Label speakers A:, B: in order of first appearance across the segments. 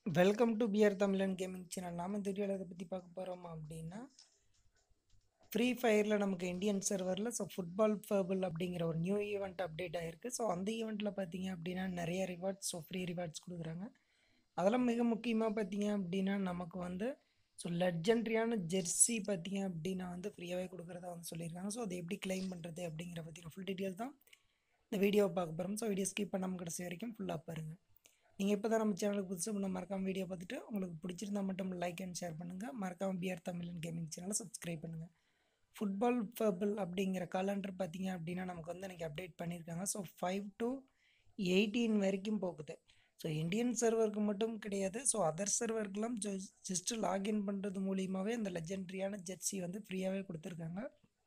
A: welcome to PR Tamizhan gaming channel நாம் இந்த வீடியோவில் எதை பற்றி பார்க்க போகிறோம் அப்படின்னா ஃப்ரீ ஃபயரில் நமக்கு இந்தியன் சர்வரில் ஸோ ஃபுட்பால் ஃபர்பிள் அப்படிங்கிற ஒரு நியூ ஈவெண்ட் அப்டேட் ஆகிருக்கு ஸோ அந்த ஈவெண்ட்டில் பார்த்தீங்க அப்படின்னா நிறைய ரிவார்ட்ஸ் ஸோ ஃப்ரீ ரிவார்ட்ஸ் கொடுக்குறாங்க அதெல்லாம் மிக முக்கியமாக பார்த்தீங்க அப்படின்னா நமக்கு வந்து ஸோ லெஜெண்ட்ரியான ஜெர்சி பார்த்தீங்க அப்படின்னா வந்து ஃப்ரீயாகவே கொடுக்குறதா வந்து சொல்லியிருக்காங்க ஸோ அதை எப்படி கிளைம் பண்ணுறது அப்படிங்கிற பற்றின ஃபுல் டீட்டெயில் தான் இந்த வீடியோவை பார்க்க போகிறோம் ஸோ வீடியோ ஸ்கிப் பண்ணாமல் கடைசி வரைக்கும் ஃபுல்லாக பாருங்கள் நீங்கள் இப்போ தான் நம்ம சேனலுக்கு புதுசு பண்ண மறக்காம வீடியோ பார்த்துட்டு உங்களுக்கு பிடிச்சிருந்தா மட்டும் லைக் அண்ட் ஷேர் பண்ணுங்கள் மறக்காம பிஆர் தமிழன் கேமிங் சேனலை சப்ஸ்கிரைப் பண்ணுங்கள் ஃபுட்பால் ஃபர்பிள் அப்படிங்கிற காலண்டர் பார்த்தீங்க அப்படின்னா நமக்கு வந்து எனக்கு அப்டேட் பண்ணியிருக்காங்க ஸோ ஃபைவ் டு எயிட்டீன் வரைக்கும் போகுது ஸோ இந்தியன் சர்வருக்கு மட்டும் கிடையாது ஸோ அதர் சர்வருக்கெல்லாம் ஜஸ்ட்டு லாகின் பண்ணுறது மூலியமாகவே அந்த லெஜெண்ட்ரியான ஜெர்சி வந்து ஃப்ரீயாகவே கொடுத்துருக்காங்க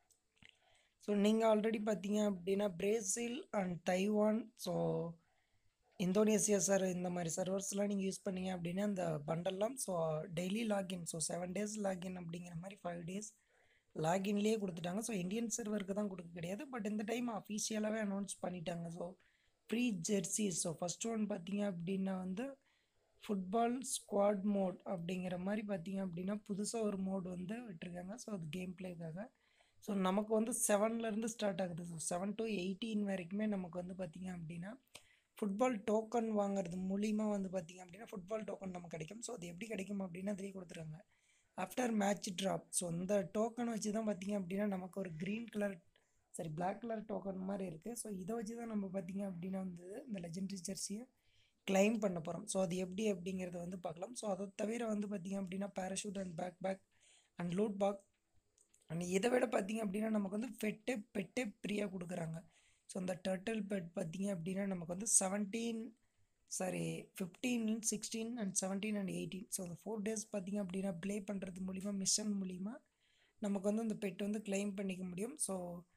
A: ஸோ நீங்கள் ஆல்ரெடி பார்த்தீங்க அப்படின்னா Brazil and Taiwan so Indonesia sir இந்த மாதிரி சர்வர்ஸ்லாம் நீங்கள் யூஸ் பண்ணீங்க அப்படின்னா அந்த பண்டல்லாம் so daily login so seven days login அப்படிங்கிற மாதிரி ஃபைவ் டேஸ் லாகின்லேயே கொடுத்துட்டாங்க ஸோ இந்தியன் சர்வருக்கு தான் கொடுக்க கிடையாது பட் இந்த டைம் அஃபீஷியலாகவே அனௌன்ஸ் பண்ணிட்டாங்க so free jerseys so first one பார்த்தீங்க அப்படின்னா வந்து ஃபுட்பால் ஸ்குவாட் மோட் அப்படிங்கிற மாதிரி பார்த்தீங்க அப்படின்னா புதுசாக ஒரு மோட் வந்து விட்டுருக்காங்க ஸோ அது கேம் பிளேக்காக ஸோ நமக்கு வந்து செவன்லேருந்து ஸ்டார்ட் ஆகுது ஸோ செவன் டு எயிட்டீன் வரைக்குமே நமக்கு வந்து பார்த்திங்க அப்படின்னா ஃபுட்பால் டோக்கன் வாங்குறது மூலிமா வந்து பார்த்திங்க அப்படின்னா ஃபுட்பால் டோக்கன் நமக்கு கிடைக்கும் ஸோ அது எப்படி கிடைக்கும் அப்படின்னா அதிலே கொடுத்துருக்காங்க ஆஃப்டர் மேட்ச் ட்ராப் ஸோ இந்த டோக்கன் வச்சு தான் பார்த்திங்க அப்படின்னா நமக்கு ஒரு க்ரீன் கலர் சரி பிளாக் கலர் டோக்கன் மாதிரி இருக்குது ஸோ இதை வச்சு தான் நம்ம பார்த்திங்க அப்படின்னா வந்து இந்த லெஜெண்டரி ஜெர்சியை கிளைம் பண்ண போகிறோம் ஸோ அது எப்படி அப்படிங்கிறத வந்து பார்க்கலாம் ஸோ அதை தவிர வந்து பார்த்திங்க அப்படின்னா parachute and backpack and loot pack and இதை விட பார்த்திங்க அப்படின்னா நமக்கு வந்து பெட்டே பெட்டே ஃப்ரீயாக கொடுக்குறாங்க ஸோ அந்த டர்ட்டில் பெட் பார்த்திங்க அப்படின்னா நமக்கு வந்து seventeen sorry fifteen sixteen and seventeen and eighteen so அந்த ஃபோர் டேஸ் பார்த்திங்க அப்படின்னா ப்ளே பண்ணுறது மூலிமா மிஷன் மூலிமா நமக்கு வந்து அந்த பெட் வந்து கிளைம் பண்ணிக்க முடியும் ஸோ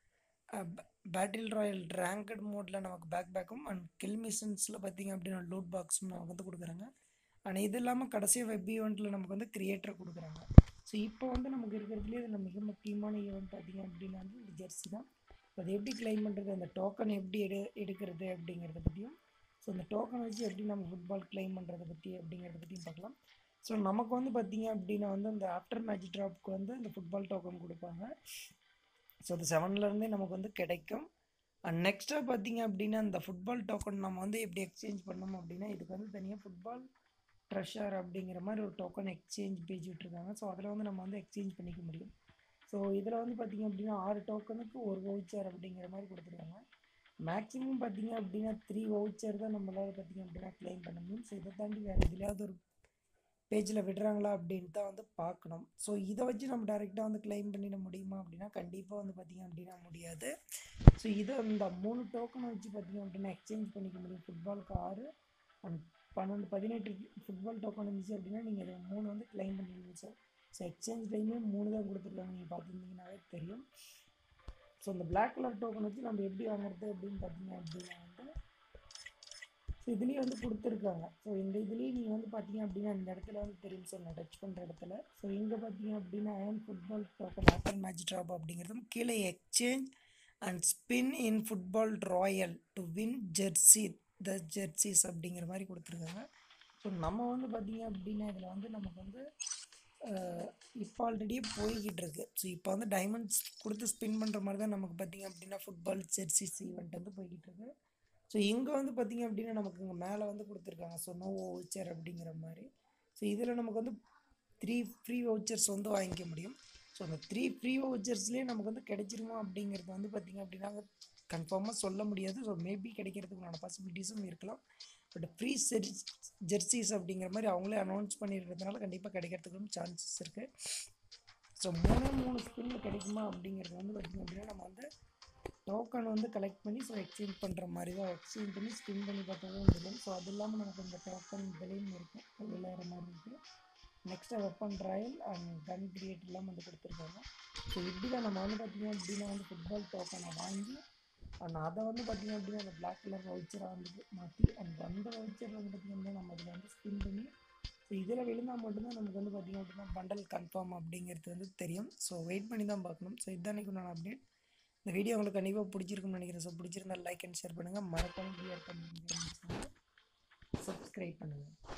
A: பேட்டில் ராயல் ரேங்கட் மோடில் நமக்கு பேக் பேக்கும் அண்ட் கில் மிஷன்ஸில் பார்த்திங்க அப்படின்னா லூட் பாக்ஸும் நமக்கு வந்து கொடுக்குறாங்க அண்ட் இது இல்லாமல் கடைசியாக வெப் ஈவெண்ட்டில் நமக்கு வந்து க்ரியேட்டர் கொடுக்குறாங்க ஸோ இப்போ வந்து நமக்கு இருக்கிறதுலேயே இதில் மிக முக்கியமான ஈவெண்ட் பார்த்திங்க அப்படின்னா வந்து இந்த ஜெர்சி தான் அது எப்படி கிளைம் பண்ணுறது அந்த டோக்கன் எப்படி எடு எடுக்கிறது அப்படிங்கிறத பற்றியும் ஸோ அந்த டோக்கன் வச்சு எப்படி நம்ம ஃபுட்பால் கிளைம் பண்ணுறதை பற்றி அப்படிங்கிறத பற்றியும் பார்க்கலாம் ஸோ நமக்கு வந்து பார்த்திங்க அப்படின்னா வந்து அந்த ஆஃப்டர் மேட்ச் ட்ராப்க்கு வந்து அந்த ஃபுட்பால் டோக்கன் கொடுப்பாங்க ஸோ அது செவன்லேருந்தே நமக்கு வந்து கிடைக்கும் அண்ட் நெக்ஸ்ட்டாக பார்த்தீங்க அப்படின்னா அந்த ஃபுட்பால் டோக்கன் நம்ம வந்து எப்படி எக்ஸ்சேஞ்ச் பண்ணோம் அப்படின்னா இதுக்கு வந்து தனியாக ஃபுட்பால் ட்ரெஷர் அப்படிங்கிற மாதிரி ஒரு டோக்கன் எக்ஸ்சேஞ்ச் பேஜ் விட்ருக்காங்க ஸோ அதில் வந்து நம்ம வந்து எக்ஸ்சேஞ்ச் பண்ணிக்க முடியும் ஸோ இதில் வந்து பார்த்திங்க அப்படின்னா ஆறு டோக்கனுக்கு ஒரு வவுச்சர் அப்படிங்கிற மாதிரி கொடுத்துருக்காங்க மேக்ஸிமம் பார்த்திங்க அப்படின்னா த்ரீ வவுச்சர் தான் நம்மளால் பார்த்திங்க அப்படின்னா கிளைம் பண்ண முடியும் ஸோ இதை தாண்டி வேறு எதுலையாவது ஒரு பேஜில் விடுறாங்களா அப்படின்ட்டு தான் வந்து பார்க்கணும் ஸோ இதை வச்சு நம்ம டேரெக்டாக வந்து கிளைம் பண்ணிட முடியுமா அப்படின்னா கண்டிப்பாக வந்து பார்த்திங்க அப்படின்னா முடியாது ஸோ இதை இந்த மூணு டோக்கனை வச்சு பார்த்திங்க அப்படின்னா எக்ஸ்சேஞ்ச் பண்ணிக்க முடியும் ஃபுட்பாலுக்கு ஆறு அண்ட் பன்னெண்டு பதினெட்டு ஃபுட்பால் டோக்கன் இருந்துச்சு அப்படின்னா நீங்கள் இதை மூணு வந்து கிளைம் பண்ணிடுவீங்க சார் ஸோ எக்ஸ்சேஞ்ச் டைமே மூணு தான் கொடுத்துருக்காங்க நீங்கள் பார்த்துருந்தீங்கன்னாவே தெரியும் ஸோ இந்த பிளாக் கலர் டோக்கன் வச்சு நம்ம எப்படி வாங்குறது அப்படின்னு பார்த்தீங்க அப்படின்னா வந்து ஸோ இதுலேயும் வந்து கொடுத்துருக்காங்க ஸோ இந்த இதுலேயும் நீங்கள் வந்து பார்த்தீங்க அப்படின்னா இந்த இடத்துல வந்து தெரியும் சார் நான் டச் பண்ணுற இடத்துல ஸோ இங்கே பார்த்தீங்க அப்படின்னா iron football token after match drop அப்படிங்கிறதும் கீழே exchange and spin in football royal to win jersey the jerseys அப்படிங்கிற மாதிரி கொடுத்துருக்காங்க ஸோ நம்ம வந்து பார்த்திங்க அப்படின்னா இதில் வந்து நமக்கு வந்து இப்போ ஆல்ரெடியே போய்கிட்டு இருக்கு ஸோ இப்போ வந்து டைமண்ட்ஸ் கொடுத்து ஸ்பின் பண்ணுற மாதிரி தான் நமக்கு பார்த்திங்க அப்படின்னா ஃபுட்பால் ஜெர்சிஸ் ஈவெண்ட் வந்து போய்கிட்டு இருக்கு ஸோ இங்கே வந்து பார்த்திங்க அப்படின்னா நமக்கு இங்கே மேலே வந்து கொடுத்துருக்காங்க ஸோ நோ வவுச்சர் அப்படிங்கிற மாதிரி ஸோ இதில் நமக்கு வந்து த்ரீ ஃப்ரீ வவுச்சர்ஸ் வந்து வாங்கிக்க முடியும் ஸோ அந்த த்ரீ ஃப்ரீ வவுச்சர்ஸ்லேயே நமக்கு வந்து கிடைச்சிருமா அப்படிங்கிறது வந்து பார்த்திங்க அப்படின்னா கன்ஃபார்மாக சொல்ல முடியாது ஸோ மேபி கிடைக்கிறதுக்குண்டான பாசிபிலிட்டிஸும் இருக்கலாம் பட் ஃப்ரீ செரி ஜெர்சிஸ் அப்படிங்கிற மாதிரி அவங்களே அனௌன்ஸ் பண்ணிடுறதுனால கண்டிப்பாக கிடைக்கிறதுக்கும் சான்சஸ் இருக்குது ஸோ மூணு மூணு ஸ்பின்னில் கிடைக்குமா அப்படிங்கிறது வந்து பார்த்திங்க அப்படின்னா நம்ம வந்து டோக்கன் வந்து கலெக்ட் பண்ணி ஸோ எக்ஸ்சேஞ்ச் பண்ணுற மாதிரி தான் எக்ஸ்சேஞ்ச் பண்ணி ஸ்பின் பண்ணி பார்த்ததும் தெரியும் ஸோ அது இல்லாமல் நமக்கு இந்த டோக்கன் விலையும் இருக்கும் விளையாடுற மாதிரி இருக்குது நெக்ஸ்ட்டாக weapon trial and gun create எல்லாம் வந்து கொடுத்துருக்காங்க ஸோ இப்படி தான் நம்ம வந்து பார்த்திங்க அப்படின்னா வந்து ஃபுட்பால் டோக்கனை வாங்கி அண்ட் அதை வந்து பார்த்திங்க அப்படின்னா அந்த பிளாக் கலர் வவுச்சராக வந்து மாற்றி அந்த அந்த வவுச்சர் வந்து பார்த்திங்க அப்படின்னா நம்ம அதில் வந்து ஸ்பின் பண்ணி ஸோ இதில் விழுந்தால் மட்டும்தான் நமக்கு வந்து பார்த்திங்க அப்படின்னா பண்டல் கன்ஃபார்ம் அப்படிங்கிறது வந்து தெரியும் ஸோ வெயிட் பண்ணி தான் பார்க்கணும் ஸோ இதானே நான் அப்டேட் இந்த வீடியோ உங்களுக்கு கண்டிப்பாக பிடிச்சிருக்கும்னு நினைக்கிறேன் ஸோ பிடிச்சிருந்தா லைக் அண்ட் ஷேர் பண்ணுங்கள் மறக்காம சப்ஸ்கிரைப் பண்ணுங்கள்